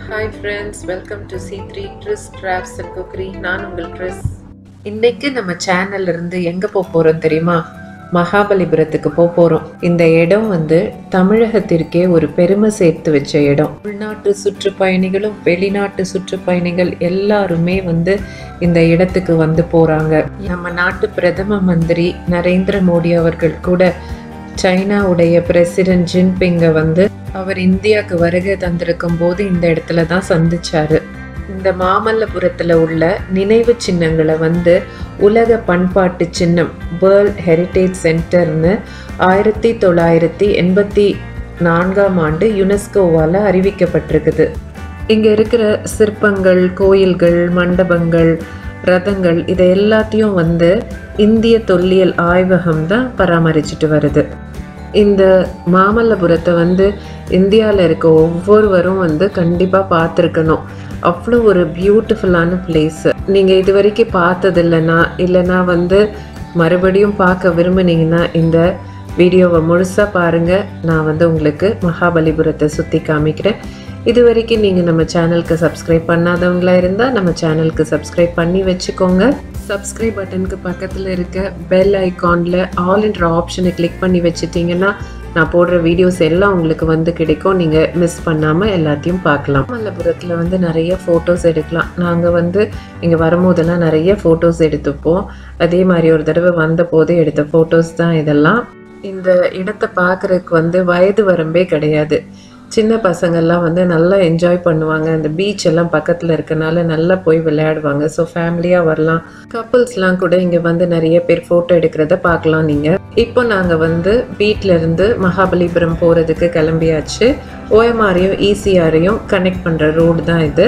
hi friends welcome to C three Tris drops and cookery நான் உங்கள் ட்ரிஸ் இன்னைக்கு நம்ம சேனல்ல இருந்து எங்க போக போறோம் தெரியுமா மகாபலிபுரத்துக்கு போக போறோம் இந்த இடம் வந்து தமிழகத்திற்கே ஒரு பெருமை சேர்த்து வச்ச இடம் உள்நாட்டு சுற்றுப்பயணிகளும் வெளிநாட்டு சுற்றுப்பயணிகள் எல்லாருமே வந்து இந்த இடத்துக்கு வந்து போறாங்க நம்ம நாட்டு பிரதம மந்திரி நரேந்திர மோடி அவர்கள் கூட சைனாவுடைய பிரசிடென்ட் ஜின்பிங்கை வந்து அவர் இந்தியாவுக்கு வருகை தந்திருக்கும் போது இந்த இடத்துல தான் சந்திச்சாரு இந்த மாமல்லபுரத்தில் உள்ள நினைவு சின்னங்களை வந்து உலக பண்பாட்டு சின்னம் வேர்ல்ட் ஹெரிட்டேஜ் சென்டர்னு ஆயிரத்தி தொள்ளாயிரத்தி எண்பத்தி நான்காம் ஆண்டு யுனெஸ்கோவால் அறிவிக்கப்பட்டிருக்குது இங்கே இருக்கிற சிற்பங்கள் கோயில்கள் மண்டபங்கள் ரதங்கள் இதை எல்லாத்தையும் வந்து இந்திய தொல்லியல் ஆய்வகம் தான் பராமரிச்சுட்டு வருது இந்த மாமல்லபுரத்தை வந்து இந்தியாவில் இருக்க ஒவ்வொருவரும் வந்து கண்டிப்பாக பார்த்துருக்கணும் அவ்வளோ ஒரு பியூட்டிஃபுல்லான பிளேஸ் நீங்கள் இது வரைக்கும் பார்த்தது இல்லைன்னா இல்லைன்னா வந்து மறுபடியும் பார்க்க விரும்புனீங்கன்னா இந்த வீடியோவை முழுசாக பாருங்கள் நான் வந்து உங்களுக்கு மகாபலிபுரத்தை சுற்றி காமிக்கிறேன் இது வரைக்கும் நீங்கள் நம்ம சேனலுக்கு சப்ஸ்கிரைப் பண்ணாதவங்களா இருந்தால் நம்ம சேனலுக்கு சப்ஸ்கிரைப் பண்ணி வச்சுக்கோங்க சப்ஸ்கிரைப் பட்டனுக்கு பக்கத்தில் இருக்க பெல் ஐகானில் ஆல் என்ற ஆப்ஷனை கிளிக் பண்ணி வச்சுட்டிங்கன்னா நான் போடுற வீடியோஸ் எல்லாம் உங்களுக்கு வந்து கிடைக்கும் நீங்கள் மிஸ் பண்ணாமல் எல்லாத்தையும் பார்க்கலாம் மல்லபுரத்தில் வந்து நிறைய ஃபோட்டோஸ் எடுக்கலாம் நாங்கள் வந்து இங்கே வரும்போதெல்லாம் நிறைய ஃபோட்டோஸ் எடுத்துப்போம் அதே மாதிரி ஒரு தடவை வந்த போது எடுத்த ஃபோட்டோஸ் தான் இதெல்லாம் இந்த இடத்தை பார்க்குறதுக்கு வந்து வயது வரம்பே கிடையாது சின்ன பசங்கள்லாம் வந்து நல்லா என்ஜாய் பண்ணுவாங்க அந்த பீச் எல்லாம் பக்கத்தில் இருக்கனால நல்லா போய் விளையாடுவாங்க ஸோ ஃபேமிலியாக வரலாம் கப்புள்ஸ்லாம் கூட இங்கே வந்து நிறைய பேர் ஃபோட்டோ எடுக்கிறத பார்க்கலாம் நீங்கள் இப்போ நாங்கள் வந்து வீட்டில இருந்து மகாபலிபுரம் போகிறதுக்கு கிளம்பியாச்சு ஓஎம்ஆரையும் ஈசிஆரையும் கனெக்ட் பண்ணுற ரோடு தான் இது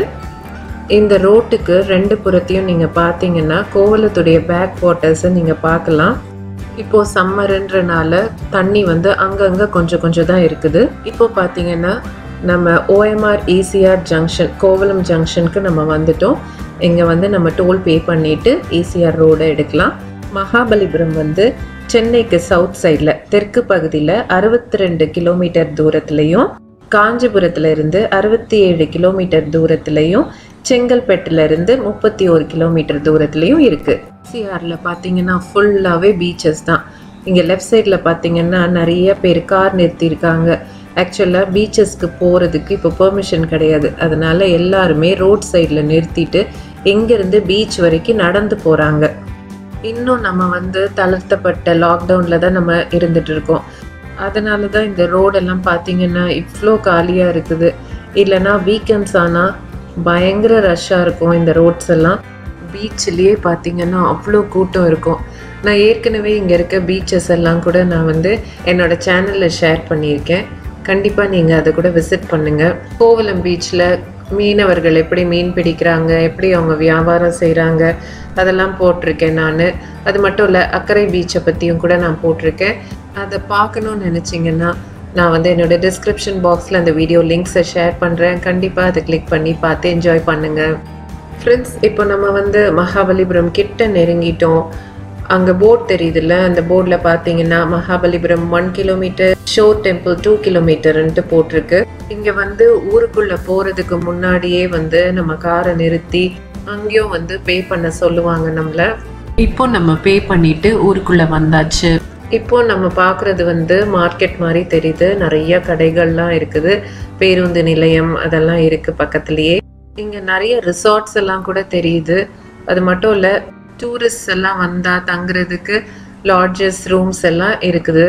இந்த ரோட்டுக்கு ரெண்டு புறத்தையும் நீங்கள் பார்த்தீங்கன்னா கோவலத்துடைய பேக் வாட்டர்ஸை நீங்கள் பார்க்கலாம் இப்போ சம்மருன்றனால தண்ணி வந்து அங்கங்கே கொஞ்சம் கொஞ்சம் தான் இருக்குது இப்போ பார்த்தீங்கன்னா நம்ம ஓஎம்ஆர் இசிஆர் ஜங்ஷன் கோவலம் ஜங்ஷனுக்கு நம்ம வந்துட்டோம் இங்கே வந்து நம்ம டோல் பே பண்ணிட்டு இசிஆர் ரோடை எடுக்கலாம் மகாபலிபுரம் வந்து சென்னைக்கு சவுத் சைடில் தெற்கு பகுதியில் அறுபத்தி ரெண்டு கிலோமீட்டர் தூரத்துலையும் காஞ்சிபுரத்துல இருந்து அறுபத்தி ஏழு கிலோமீட்டர் தூரத்துலையும் செங்கல்பட்டுல இருந்து முப்பத்தி ஒரு கிலோமீட்டர் தூரத்துலையும் இருக்கு சிஆர்ல பார்த்தீங்கன்னா ஃபுல்லாகவே பீச்சஸ் தான் இங்கே லெஃப்ட் சைடில் பார்த்தீங்கன்னா நிறைய பேர் கார் நிறுத்தியிருக்காங்க ஆக்சுவலாக பீச்சஸ்க்கு போகிறதுக்கு இப்போ பெர்மிஷன் கிடையாது அதனால எல்லாருமே ரோட் சைடில் நிறுத்திட்டு இங்கேருந்து பீச் வரைக்கும் நடந்து போகிறாங்க இன்னும் நம்ம வந்து தளர்த்தப்பட்ட லாக்டவுனில் தான் நம்ம இருந்துட்டு இருக்கோம் அதனால தான் இந்த ரோடெல்லாம் பார்த்தீங்கன்னா இவ்வளோ காலியாக இருக்குது இல்லைன்னா வீக்கெண்ட்ஸ் ஆனால் பயங்கர ரஷ்ஷாக இருக்கும் இந்த ரோட்ஸ் எல்லாம் பீச்லேயே பார்த்தீங்கன்னா அவ்வளோ கூட்டம் இருக்கும் நான் ஏற்கனவே இங்கே இருக்க பீச்சஸ் எல்லாம் கூட நான் வந்து என்னோட சேனலில் ஷேர் பண்ணியிருக்கேன் கண்டிப்பாக நீங்கள் அதை கூட விசிட் பண்ணுங்கள் கோவலம் பீச்சில் மீனவர்கள் எப்படி மீன் பிடிக்கிறாங்க எப்படி அவங்க வியாபாரம் செய்கிறாங்க அதெல்லாம் போட்டிருக்கேன் நான் அது மட்டும் இல்லை அக்கறை பீச்சை பற்றியும் கூட நான் போட்டிருக்கேன் அதை பார்க்கணுன்னு நினச்சிங்கன்னா நான் வந்து என்னோட டிஸ்கிரிப்ஷன் பாக்ஸில் அந்த வீடியோ லிங்க்ஸை ஷேர் பண்ணுறேன் கண்டிப்பாக அதை கிளிக் பண்ணி பார்த்து என்ஜாய் பண்ணுங்கள் ஃப்ரெண்ட்ஸ் இப்போ நம்ம வந்து மகாபலிபுரம் கிட்ட நெருங்கிட்டோம் அங்கே போர்ட் தெரியுதுல்ல அந்த போர்டில் பார்த்தீங்கன்னா Mahabalipuram one kilometre shore temple two கிலோமீட்டர்ன்ட்டு போட்டிருக்கு இங்கே வந்து ஊருக்குள்ளே போகிறதுக்கு முன்னாடியே வந்து நம்ம காரை நிறுத்தி அங்கேயும் வந்து பே பண்ண சொல்லுவாங்க நம்மள இப்போ நம்ம பே பண்ணிட்டு ஊருக்குள்ளே வந்தாச்சு இப்போ நம்ம பார்க்குறது வந்து மார்க்கெட் மாதிரி தெரியுது நிறைய கடைகள்லாம் இருக்குது பேருந்து நிலையம் அதெல்லாம் இருக்குது பக்கத்துலேயே இங்கே நிறைய ரிசார்ட்ஸ் எல்லாம் கூட தெரியுது அது மட்டும் இல்லை டூரிஸ்ட் எல்லாம் வந்தால் தங்குறதுக்கு லாட்ஜஸ் ரூம்ஸ் எல்லாம் இருக்குது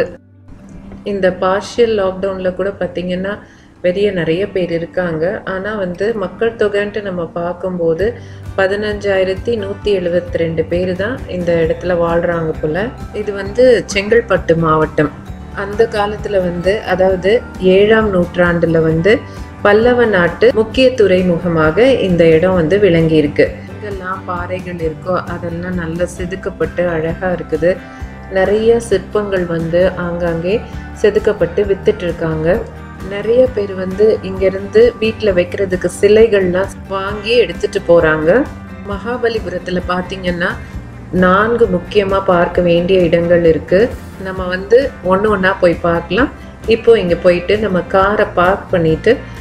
இந்த பார்ஷியல் லாக்டவுனில் கூட பார்த்திங்கன்னா வெளியே நிறைய பேர் இருக்காங்க ஆனால் வந்து மக்கள் தொகைன்ட்டு நம்ம பார்க்கும்போது பதினஞ்சாயிரத்தி நூற்றி எழுபத்தி ரெண்டு பேர் தான் இந்த இடத்துல வாழ்கிறாங்க போல் இது வந்து செங்கல்பட்டு மாவட்டம் அந்த காலத்தில் வந்து அதாவது ஏழாம் நூற்றாண்டில் வந்து பல்லவ நாட்டு முக்கிய துறைமுகமாக இந்த இடம் வந்து விளங்கி இருக்கு இதெல்லாம் பாறைகள் இருக்கோ அதெல்லாம் நல்லா செதுக்கப்பட்டு அழகாக இருக்குது நிறைய சிற்பங்கள் வந்து ஆங்காங்கே செதுக்கப்பட்டு வித்துட்டு இருக்காங்க நிறைய பேர் வந்து இங்கிருந்து வீட்டில் வைக்கிறதுக்கு சிலைகள்லாம் வாங்கி எடுத்துட்டு போறாங்க மகாபலிபுரத்தில் பார்த்தீங்கன்னா நான்கு முக்கியமாக பார்க்க வேண்டிய இடங்கள் இருக்கு நம்ம வந்து ஒன்று ஒன்றா போய் பார்க்கலாம் இப்போ இங்கே போயிட்டு நம்ம காரை பார்க் பண்ணிட்டு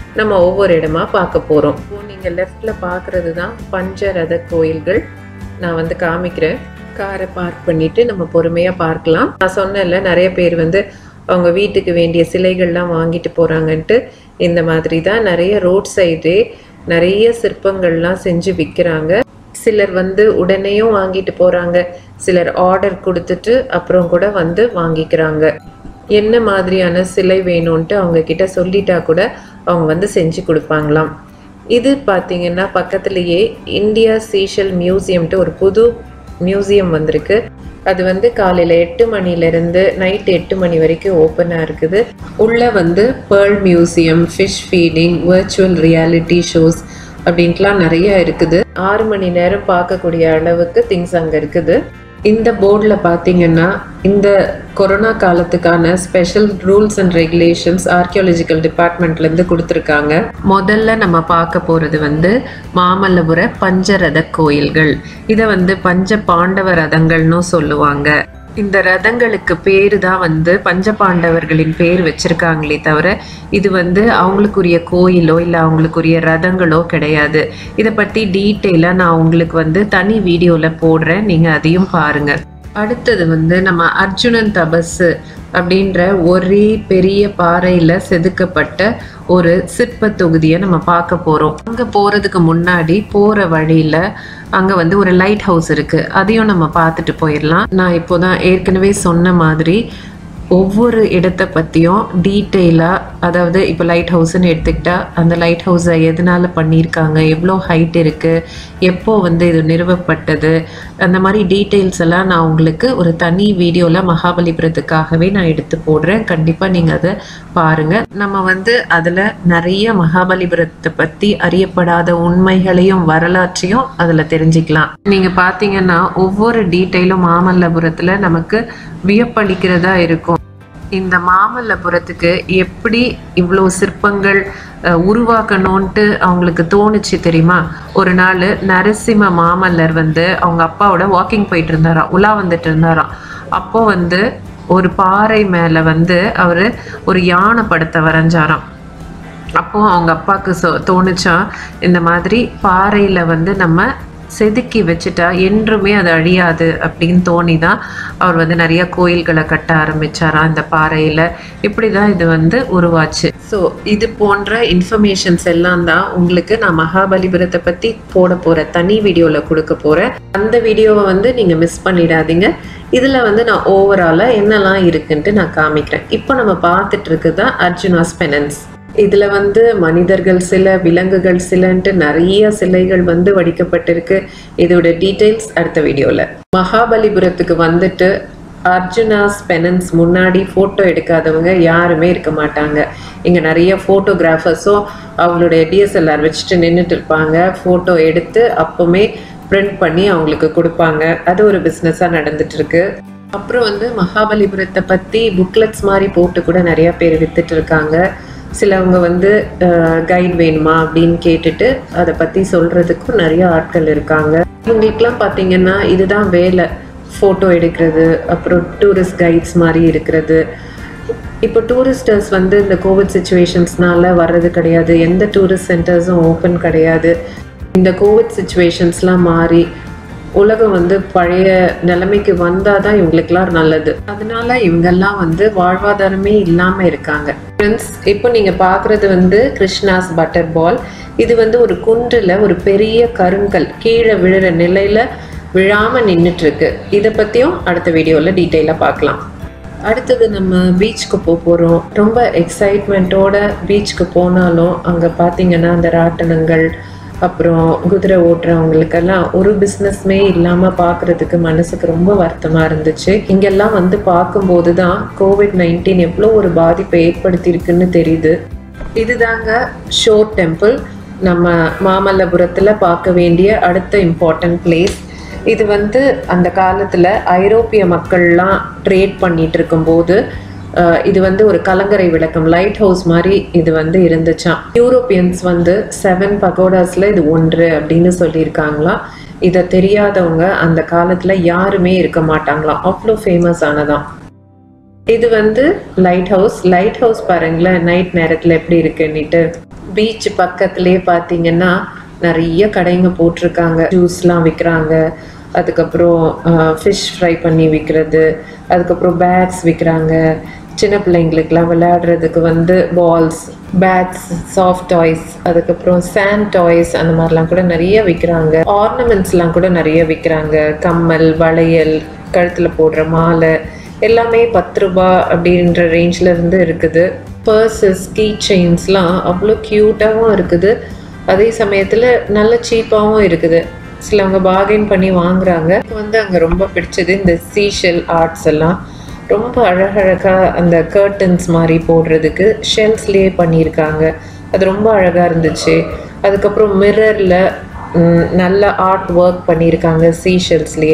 நம்ம ஒவ்வொரு இடமா பார்க்க போகிறோம் இப்போ நீங்கள் லெஃப்டில் பார்க்குறது தான் பஞ்சரத கோயில்கள் நான் வந்து காமிக்கிறேன் காரை பார்க் பண்ணிட்டு நம்ம பொறுமையாக பார்க்கலாம் நான் சொன்னேன்ல நிறைய பேர் வந்து அவங்க வீட்டுக்கு வேண்டிய சிலைகள்லாம் வாங்கிட்டு போகிறாங்கன்ட்டு இந்த மாதிரி தான் நிறைய ரோட் சைடே நிறைய சிற்பங்கள்லாம் செஞ்சு விற்கிறாங்க சிலர் வந்து உடனேயும் வாங்கிட்டு போகிறாங்க சிலர் ஆர்டர் கொடுத்துட்டு அப்புறம் கூட வந்து வாங்கிக்கிறாங்க என்ன மாதிரியான சிலை வேணும்ன்ட்டு அவங்க கிட்ட சொல்லிட்டா கூட அவங்க வந்து செஞ்சு கொடுப்பாங்களாம் இது பார்த்தீங்கன்னா பக்கத்துலேயே இந்தியா சீஷல் மியூசியம்ட்டு ஒரு புது மியூசியம் வந்திருக்கு அது வந்து காலையில் எட்டு மணிலேருந்து நைட் எட்டு மணி வரைக்கும் ஓப்பனாக இருக்குது உள்ளே வந்து pearl museum fish feeding virtual reality shows அப்படின்ட்டுலாம் நிறைய இருக்குது ஆறு மணி நேரம் பார்க்கக்கூடிய அளவுக்கு திங்ஸ் அங்கே இருக்குது இந்த போர்டில் பார்த்தீங்கன்னா இந்த கொரோனா காலத்துக்கான special rules and regulations archaeological டிபார்ட்மெண்ட்லேருந்து கொடுத்துருக்காங்க முதல்ல நம்ம பார்க்க போகிறது வந்து மாமல்லபுர பஞ்சரத கோயில்கள் இதை வந்து பஞ்ச பாண்டவ ரதங்கள்னு சொல்லுவாங்க இந்த ரதங்களுக்கு பேரு தான் வந்து பஞ்சபாண்டவர்களின் பேர் வச்சிருக்காங்களே தவிர இது வந்து அவங்களுக்குரிய கோயிலோ இல்லை அவங்களுக்குரிய ரதங்களோ கிடையாது இதை பற்றி டீட்டெயிலாக நான் உங்களுக்கு வந்து தனி வீடியோவில் போடுறேன் நீங்கள் அதையும் பாருங்கள் அடுத்தது வந்து நம்ம அர்ஜுனன் தபசு அப்படின்ற ஒரே பெரிய பாறையில் செதுக்கப்பட்ட ஒரு சிற்ப தொகுதியை நம்ம பார்க்க போகிறோம் அங்கே போகிறதுக்கு முன்னாடி போகிற வழியில் அங்கே வந்து ஒரு லைட் ஹவுஸ் இருக்குது அதையும் நம்ம பார்த்துட்டு போயிடலாம் நான் இப்போ தான் ஏற்கனவே சொன்ன மாதிரி ஒவ்வொரு இடத்த பற்றியும் டீட்டெயிலாக அதாவது இப்போ லைட் ஹவுஸ்ன்னு எடுத்துக்கிட்டா அந்த லைட் ஹவுஸை எதனால் பண்ணியிருக்காங்க எவ்வளோ ஹைட் இருக்குது எப்போ வந்து இது நிறுவப்பட்டது அந்த மாதிரி டீட்டெயில்ஸ் எல்லாம் நான் உங்களுக்கு ஒரு தனி வீடியோவில் மகாபலிபுரத்துக்காகவே நான் எடுத்து போடுறேன் கண்டிப்பாக நீங்கள் அதை பாருங்கள் நம்ம வந்து அதில் நிறைய மகாபலிபுரத்தை பற்றி அறியப்படாத உண்மைகளையும் வரலாற்றையும் அதில் தெரிஞ்சுக்கலாம் நீங்கள் பார்த்தீங்கன்னா ஒவ்வொரு டீட்டெயிலும் மாமல்லபுரத்தில் நமக்கு வியப்பளிக்கிறதா இருக்கும் இந்த மாமல்லபுரத்துக்கு எப்படி இவ்வளோ சிற்பங்கள் அஹ், உருவாக்கணும்ன்ட்டு அவங்களுக்கு தோணுச்சு தெரியுமா ஒரு நாள் நரசிம்ம மாமல்லர் வந்து அவங்க அப்பாவோட வாக்கிங் போயிட்டு இருந்தாராம் உலா வந்துட்டு இருந்தாராம் அப்போ வந்து ஒரு பாறை மேலே வந்து அவர் ஒரு யானை படத்தை வரைஞ்சாராம் அப்போ அவங்க அப்பாவுக்கு சொ தோணுச்சா இந்த மாதிரி பாறையில் வந்து நம்ம செதுக்கி வச்சுட்டா என்றுமே அது அழியாது அப்படின்னு தோணி தான் அவர் வந்து நிறைய கோயில்களை கட்ட ஆரம்பிச்சாராம் இந்த பாறையில் இப்படி தான் இது வந்து உருவாச்சு ஸோ இது போன்ற இன்ஃபர்மேஷன்ஸ் எல்லாம் தான் உங்களுக்கு நான் மகாபலிபுரத்தை பற்றி போட போகிற தனி வீடியோவில் கொடுக்க போகிறேன் அந்த வீடியோவை வந்து நீங்கள் மிஸ் பண்ணிடாதீங்க இதில் வந்து நான் ஓவராலாக என்னெல்லாம் இருக்குன்ட்டு நான் காமிக்கிறேன் இப்போ நம்ம பார்த்துட்டு இருக்குது தான் அர்ஜுனாஸ் பெனன்ஸ் இதுல வந்து மனிதர்கள் சில விலங்குகள் சிலன்ட்டு நிறைய சிலைகள் வந்து வடிக்கப்பட்டிருக்கு இதோட டீடைல்ஸ் அடுத்த வீடியோல மகாபலிபுரத்துக்கு வந்துட்டு அர்ஜுனாஸ் பெனன்ஸ் முன்னாடி ஃபோட்டோ எடுக்காதவங்க யாருமே இருக்க மாட்டாங்க இங்கே நிறைய ஃபோட்டோகிராஃபர்ஸும் அவங்களுடைய டிஎஸ்எல்ஆர் வச்சுட்டு நின்றுட்டு இருப்பாங்க ஃபோட்டோ எடுத்து அப்போவுமே பிரிண்ட் பண்ணி அவங்களுக்கு கொடுப்பாங்க அது ஒரு பிஸ்னஸாக நடந்துட்டு இருக்கு அப்புறம் வந்து மகாபலிபுரத்தை பற்றி புக்லெட்ஸ் மாதிரி போட்டு கூட நிறைய பேர் வித்துட்டு இருக்காங்க சிலவங்க வந்து கைட் வேணுமா அப்படின்னு கேட்டுட்டு அதை பற்றி சொல்கிறதுக்கும் நிறைய ஆட்கள் இருக்காங்க இவங்களுக்குலாம் பார்த்தீங்கன்னா இதுதான் வேலை ஃபோட்டோ எடுக்கிறது அப்புறம் டூரிஸ்ட் கைட்ஸ் மாதிரி இருக்கிறது இப்போ டூரிஸ்டர்ஸ் வந்து இந்த கோவிட் சுச்சுவேஷன்ஸ்னால வர்றது கிடையாது எந்த டூரிஸ்ட் சென்டர்ஸும் ஓப்பன் கிடையாது இந்த கோவிட் சுச்சுவேஷன்ஸ்லாம் மாறி உலகம் வந்து பழைய நிலைமைக்கு வந்தால் தான் இவங்களுக்கெல்லாம் நல்லது அதனால இவங்கெல்லாம் வந்து வாழ்வாதாரமே இல்லாமல் இருக்காங்க ஃப்ரெண்ட்ஸ் இப்போ நீங்கள் பார்க்குறது வந்து கிருஷ்ணாஸ் பட்டர் பால் இது வந்து ஒரு குன்றில் ஒரு பெரிய கருங்கல் கீழே விழுற நிலையில் விழாமல் நின்றுட்டுருக்கு இதை பற்றியும் அடுத்த வீடியோவில் டீட்டெயிலாக பார்க்கலாம் அடுத்தது நம்ம பீச்சுக்கு போக போகிறோம் ரொம்ப எக்ஸைட்மெண்ட்டோட பீச்சுக்கு போனாலும் அங்கே பார்த்தீங்கன்னா அந்த ராட்டனங்கள் அப்புறம் குதிரை ஓட்டுறவங்களுக்கெல்லாம் ஒரு பிஸ்னஸ்மே இல்லாமல் பார்க்குறதுக்கு மனசுக்கு ரொம்ப வருத்தமாக இருந்துச்சு இங்கெல்லாம் வந்து பார்க்கும்போது தான் கோவிட் நைன்டீன் எவ்வளோ ஒரு பாதிப்பை ஏற்படுத்தியிருக்குன்னு தெரியுது இதுதாங்க ஷோர் டெம்பிள் நம்ம மாமல்லபுரத்தில் பார்க்க வேண்டிய அடுத்த இம்பார்ட்டன்ட் பிளேஸ் இது வந்து அந்த காலத்தில் ஐரோப்பிய மக்கள்லாம் ட்ரேட் பண்ணிட்டு இருக்கும்போது அஹ், இது வந்து ஒரு கலங்கரை விளக்கம் லைட் ஹவுஸ் மாதிரி இது வந்து இருந்துச்சாம் யூரோப்பியன்ஸ் வந்து செவன் பகோடாஸில் இது ஒன்று அப்படின்னு சொல்லியிருக்காங்களாம் இதை தெரியாதவங்க அந்த காலத்தில் யாருமே இருக்க மாட்டாங்களாம் அவ்வளோ ஃபேமஸ் ஆனதாம் இது வந்து லைட் ஹவுஸ் லைட் ஹவுஸ் பாருங்களேன் நைட் நேரத்தில் எப்படி இருக்குன்னுட்டு பீச் பக்கத்துலேயே பார்த்தீங்கன்னா நிறைய கடைங்க போட்டிருக்காங்க ஜூஸ்லாம் விற்கிறாங்க அதுக்கப்புறம் ஃபிஷ் ஃப்ரை பண்ணி விற்கிறது அதுக்கப்புறம் பேட்ஸ் விற்கிறாங்க சின்ன பிள்ளைங்களுக்குலாம் விளையாடுறதுக்கு வந்து பால்ஸ் பேட்ஸ் சாஃப்ட் டாய்ஸ் அதுக்கப்புறம் சாண்ட் டாய்ஸ் அந்த மாதிரிலாம் கூட நிறைய விற்கிறாங்க ஆர்னமெண்ட்ஸ்லாம் கூட நிறைய விற்கிறாங்க கம்மல் வளையல் கழுத்தில் போடுற மாலை எல்லாமே பத்து ரூபா அப்படின்ற ரேஞ்சில் இருந்து இருக்குது பர்சஸ் கீ செயின்ஸ்லாம் அவ்வளோ க்யூட்டாகவும் இருக்குது அதே சமயத்தில் நல்ல சீப்பாகவும் இருக்குது சிலவங்க பார்கெயின் பண்ணி வாங்குறாங்க எனக்கு வந்து அங்கே ரொம்ப பிடிச்சது இந்த சீஷெல் ஆர்ட்ஸ் எல்லாம் ரொம்ப அழகழகாக அந்த கர்டன்ஸ் மாதிரி போடுறதுக்கு ஷெல்ஸ்லேயே பண்ணியிருக்காங்க அது ரொம்ப அழகாக இருந்துச்சு அதுக்கப்புறம் மிரரில் நல்ல ஆர்ட் ஒர்க் பண்ணியிருக்காங்க சீஷெல்ஸ்லேயே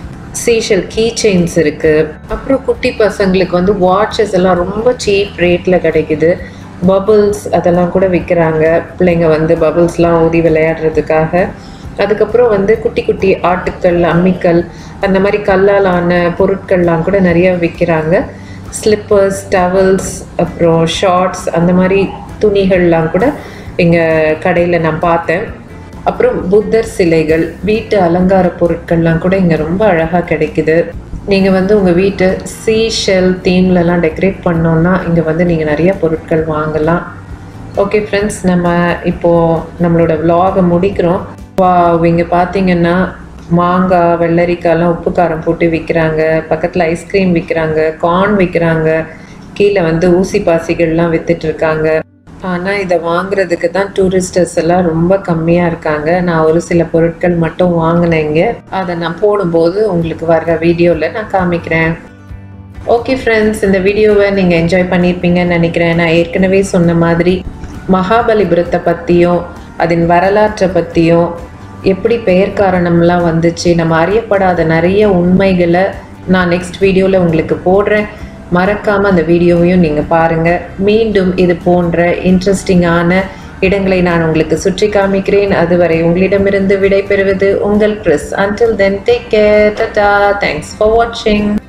சீஷல் கீ செயின்ஸ் இருக்குது அப்புறம் குட்டி பசங்களுக்கு வந்து வாட்சஸ் எல்லாம் ரொம்ப சீப் ரேட்டில் கிடைக்குது பபுள்ஸ் அதெல்லாம் கூட விற்கிறாங்க பிள்ளைங்க வந்து பபுள்ஸ்லாம் ஊதி விளையாடுறதுக்காக அதுக்கப்புறம் வந்து குட்டி குட்டி ஆட்டுக்கள் அம்மிக்கல் அந்த மாதிரி கல்லால் ஆன பொருட்கள்லாம் கூட நிறைய விற்கிறாங்க ஸ்லிப்பர்ஸ் டவல்ஸ் அப்புறம் ஷார்ட்ஸ் அந்த மாதிரி துணிகள்லாம் கூட எங்கள் கடையில் நான் பார்த்தேன் அப்புறம் புத்தர் சிலைகள் வீட்டு அலங்கார பொருட்கள்லாம் கூட இங்கே ரொம்ப அழகாக கிடைக்குது நீங்கள் வந்து உங்கள் வீட்டை சீ ஷெல் தீம்லலாம் டெக்கரேட் பண்ணோன்னா இங்கே வந்து நீங்கள் நிறைய பொருட்கள் வாங்கலாம் ஓகே ஃப்ரெண்ட்ஸ் நம்ம இப்போது நம்மளோட vlog-அ முடிக்கிறோம் வா இங்கே பார்த்தீங்கன்னா மாங்காய் வெள்ளரிக்காய்லாம் உப்பு காரம் போட்டு விற்கிறாங்க பக்கத்தில் ஐஸ்கிரீம் விற்கிறாங்க கார்ன் விற்கிறாங்க கீழே வந்து ஊசி பாசிகள்லாம் வித்துட்டு இருக்காங்க ஆனால் இதை வாங்குறதுக்கு தான் டூரிஸ்டர்ஸ் எல்லாம் ரொம்ப கம்மியாக இருக்காங்க நான் ஒரு சில பொருட்கள் மட்டும் வாங்கினேங்க அதை நான் போடும்போது உங்களுக்கு வர்ற வீடியோவில் நான் காமிக்கிறேன் ஓகே ஃப்ரெண்ட்ஸ் இந்த வீடியோவை நீங்கள் என்ஜாய் பண்ணியிருப்பீங்கன்னு நினைக்கிறேன் நான் ஏற்கனவே சொன்ன மாதிரி மகாபலிபுரத்தை பற்றியும் அதன் வரலாற்றை பற்றியும் எப்படி பெயர் காரணம்லாம் வந்துச்சு நம்ம அறியப்படாத நிறைய உண்மைகளை நான் நெக்ஸ்ட் வீடியோவில் உங்களுக்கு போடுறேன் மறக்காமல் அந்த வீடியோவையும் நீங்கள் பாருங்கள் மீண்டும் இது போன்ற இன்ட்ரெஸ்டிங்கான இடங்களை நான் உங்களுக்கு சுற்றி காமிக்கிறேன் அதுவரை உங்களிடமிருந்து விடை பெறுவது உங்கள் Chris until then take care tata thanks for வாட்சிங்